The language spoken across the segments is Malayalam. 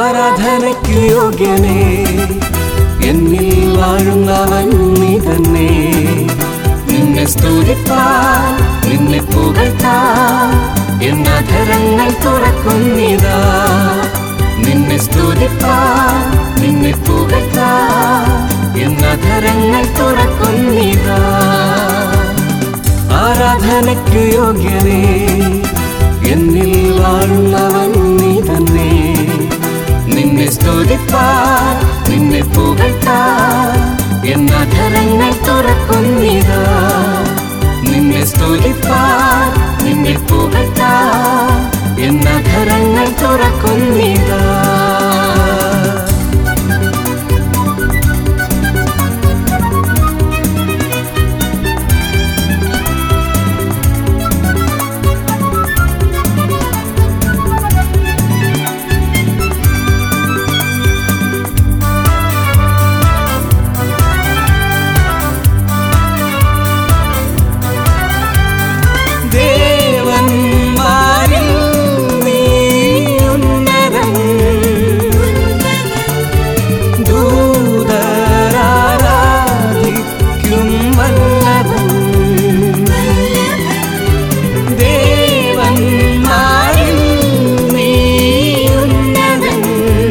ആരാധനയ്ക്കു യോഗ്യനേ എന്നിൽ വാഴുന്നവൻ നീ തന്നെ നിന്നെ സ്തുതിപ്പാൻ നിന്നെ പുകഴ്ത്താൻ എന്നധരങ്ങൾ തുറക്കുന്നിതാ നിന്നെ സ്തുതിപ്പാൻ നിന്നെ പുകഴ്ത്താൻ എന്നധരങ്ങൾ തുറക്കുന്നിതാ ആരാധനയ്ക്കു യോഗ്യനേ എന്നിൽ വാഴുന്നവൻ നീ തന്നെ നിന്നെ സ്തുതിപ്പാൻ നിന്നെ പുകഴ്ത്താൻ എന്നധരങ്ങൾ തുറക്കുന്നിതാ നിന്നെ സ്തുതിപ്പാൻ നിന്നെ പുകഴ്ത്താൻ എന്നധരങ്ങൾ തുറക്കുന്നിതാ ദേവന്മാരിൽ നീ ഉന്നതൻ ദൂതരാരാധിക്കും വല്ലഭൻ ദേവന്മാരിൽ നീ ഉന്നതൻ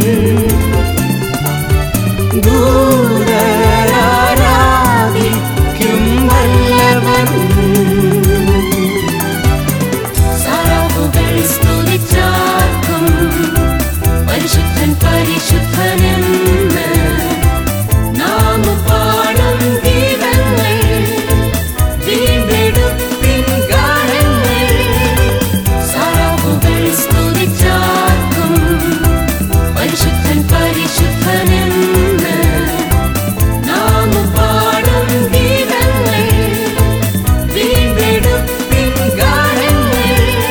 ദൂതരാരാധിക്കും വല്ലഭൻ സറവുകൾ സ്തുതിച്ചാർക്കും പരിശുദ്ധൻ പരിശുദ്ധനെന്ന് നാം പാടും ഗീതങ്ങൾ വീണ്ടെടുപ്പിൻ ഗാനങ്ങൾ സറവുകൾ സ്തുതിച്ചാർക്കും പരിശുദ്ധൻ പരിശുദ്ധനെന്ന് നാം പാടും ഗീതങ്ങൾ വീണ്ടെടുപ്പിൻ ഗാനങ്ങൾ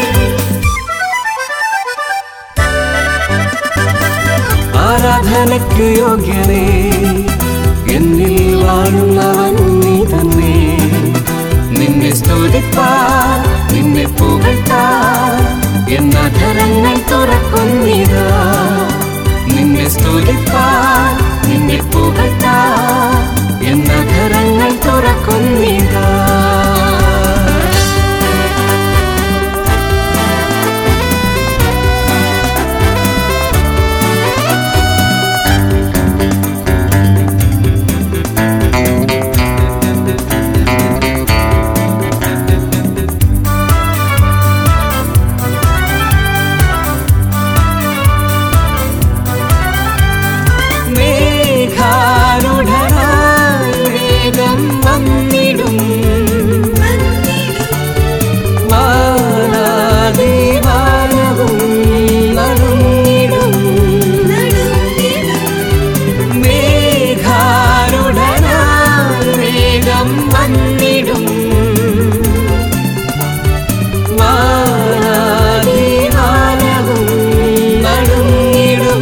ആരാധനയ്ക്കു യോഗ്യനേ എന്നിൽ വാഴുന്നവൻ നീ തന്നെ നിന്നെ സ്തുതിപ്പാൻ നിന്നെ പുകഴ്ത്താൻ എന്നധരങ്ങൾ തുറക്കുന്നിതാ നിന്നെ സ്തുതിപ്പാൻ നിന്നെ പുകഴ്ത്താൻ എന്നധരങ്ങൾ തുറക്കുന്നിതാ മേഘാരുഢനായി വേഗം വന്നിടും വാനാതിവാനവും നടുങ്ങിടും മേഘാരുഢനായി വേഗം വന്നിടും വാനാതിവാനവും നടുങ്ങിടും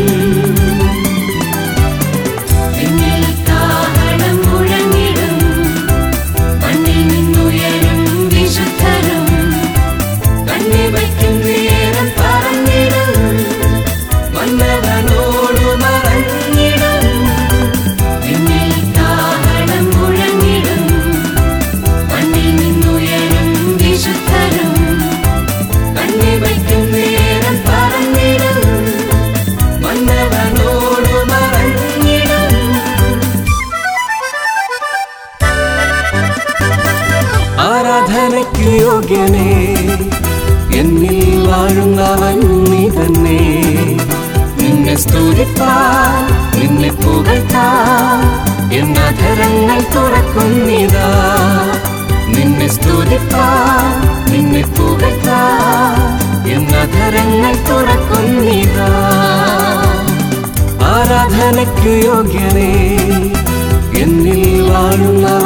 എന്നിൽ കാഹളം മുഴങ്ങിടും മണ്ണിൽ നിന്നുയരും വിശുദ്ധരും കണ്ണി വയ്ക്കും നേരം പറഞ്ഞിടും വന്നവനോട് മറഞ്ഞിടും എന്നിൽ കാഹളം മുഴങ്ങിടും മണ്ണിൽ നിന്നുയരും വിശുദ്ധരും കണ്ണി വയ്ക്കും നേരം പറഞ്ഞിടും വന്നവനോട് മറഞ്ഞിടും ആരാധനയ്ക്കു യോഗ്യനേ എന്നിൽ വാഴുന്നവൻ നീ തന്നെ നിന്നെ സ്തുതിപ്പാൻ നിന്നെ പുകഴ്ത്താൻ എന്നധരങ്ങൾ തുറക്കുന്നിതാ നിന്നെ സ്തുതിപ്പാൻ നിന്നെ പുകഴ്ത്താൻ എന്നധരങ്ങൾ തുറക്കുന്നിതാ ആരാധനയ്ക്കു യോഗ്യനേ എന്നിൽ വാഴുന്നവൻ